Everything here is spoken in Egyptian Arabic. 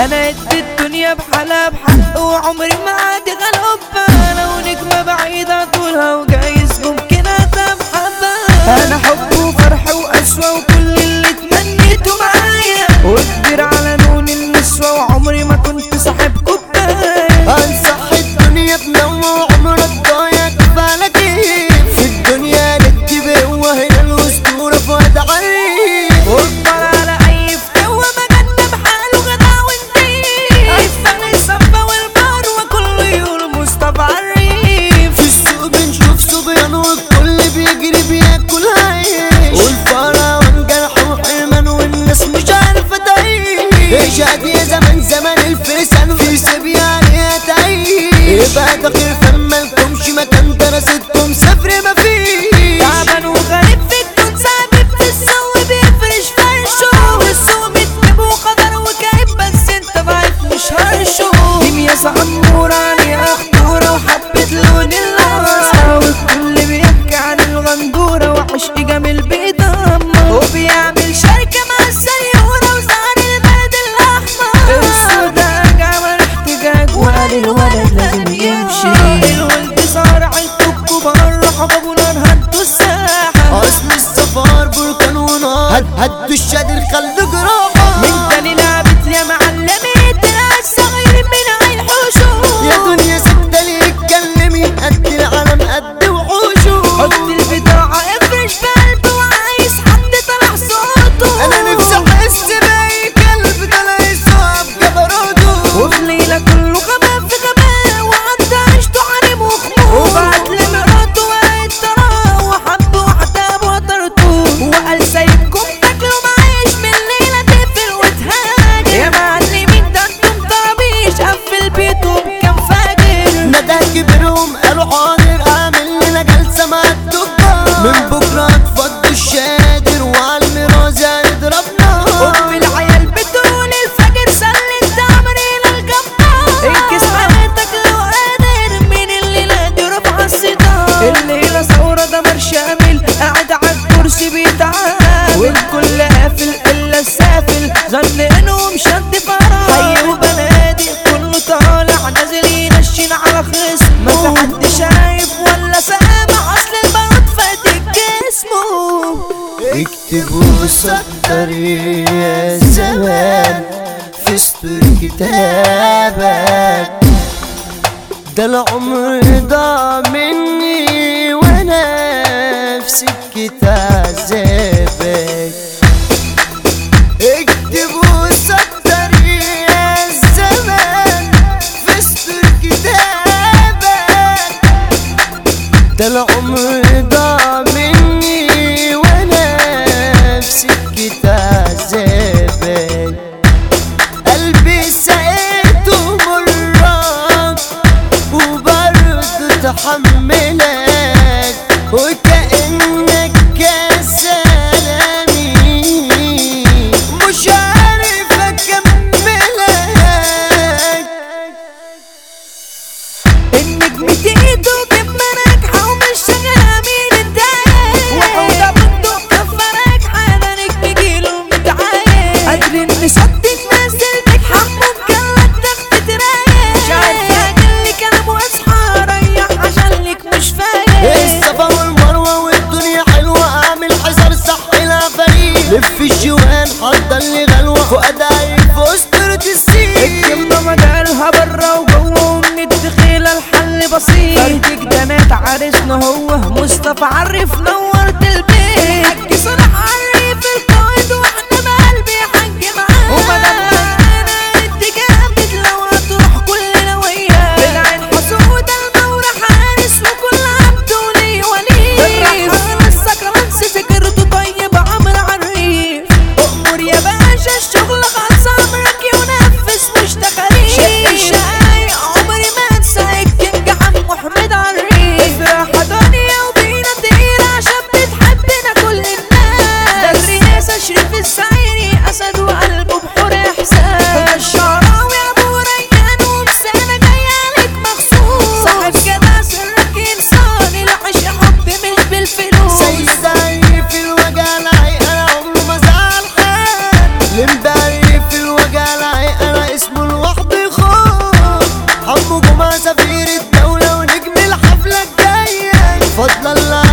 انا ادي الدنيا بحالها بحق وعمري ما عادي غلبة لو نجمة بعيدة طولها وجايز ممكن اتمحبها انا حب وفرح وقسوة وكل اللي تمنيته معايا واكبر على لون النسوة وعمري ما كنت صاحب كوباية انصح الدنيا بنوع عمرك ضايع كفالك في الدنيا ندي بقوة هنا الاسطورة فؤاد عريف واكبر على اي فتوى مجنب حاله غدا وانتي عفاني الصفا والمروة كله يقول مصطفى عريف في السوق بنشوف صبيان والكل بيجري بياكل عيش والفرع وانجرح وحرمان والناس مش عارفة تعيش ايش يا زمان زمان الفرسان في سبيا عليها تعيش يبقى ده خير فما لكمش مكان دراستكم سفر ما فيش تعبان وغريب في الكون ثابت في السوق بيفرش فرشه والسوق متكب وخضر وكئيب بس انت ضعيف مش هرشه دمياس عمورة عليها خطورة وحبة لون القصة والكل بيحكي عن الغندورة وعشق جميل بيدمر وبيعمل شركة مع السيورة وزعل البلد الأحمر السوداء عمل احتجاج وقال الولد لازم يمشي الولد صار عيلته الكبار راحوا ابو نار هدوا الساحة اصل السفار بركان ونار هد هدوا الشادر خلوا جراحة من تاني لعبت يا معلمي تلاقي الصغير من عين حوشه يا دنيا سكتة ليه اتكلمي قد العالم قد وحوشه حط البضاعة افرش بقلبه وعايز حد طلع صوته انا نفسي احس باي كلب طلع يسوع بجبروته وفي ليلة كله غباء في غباء وعدى عيشته حريم وخمور وبعت لمراته وقعد تراه وحب واحدة بوترته وقال سايبكم تاكلوا معيش من الليلة تقفل وتهاجر يا معلمين ده انتم طرابيش قفل بيته بكام فاجر ندى كبرهم قالوا حاضر اعمل لنا جلسة مع التجار من بكرة هتفضوا الشادر وعلى الميراث هنضربنا أم العيال بتقول الفجر سلت أمرنا الجبار انكس حياتك لو قادر من الليلة دي رفع الستار الليلة ثورة دمر شامل قاعد على الكرسي بيتعامل والكل قافل إلا السافل ظن إنهم شد فرح حي وبنادق كله طالع نازل ينشن على خصم ما في حد شايف ولا سامع أصل البارود فاتك جسمه اكتبوا سطر يا زمان في سطر كتابك ده العمر ضاع مني وانا في سكة عذابك اكتبوا سطر يا زمان في سطر كتابك ده العمر ضاع مني وانا في سكة عذابك قلبي سقيته مرات وبرضه تحملك وكأنك كسلامي مش عارف اكملك النجم ايده جنب ناجحة ومش شغالة مين الدايق وحودة بندق كفة ناجحة ده نجم جيله متعايق قادرين نصد الناس اللي حمو مجلد تخت رايق مش عارفة اجلي كلام واصحى ريح عشان ليك مش فايق الصفا والمروة والدنيا حلوة اعمل حذر صح العفاريت لف الجوان حضر لي غلوة فؤاد عيب في اسطورة السين الكلمة مجالها برا وجوه ومن الدخيلة الحل بسيط فردك ده مات عرسنا هو مصطفى عرف نورت البيت الحاج صلاح عرف القائد واحنا بقلبي يا حاج معاه ومدام انا انت جامد لو هتروح كلنا وياه بالعين حسودة المورة حارس وكل عبد ولي ولي الرحمن السكران سكرته طيب عمرو عريف أمور يا باشا الشغل خلص أمرك ينفذ مش تخاريف شق الشقايق عمري ما أنسى الكينج عم محمد عريف افرح دنيا وبينا تقيل عشان مصطفى سفير الدولة ونجم الحفلة الجاية فضل الله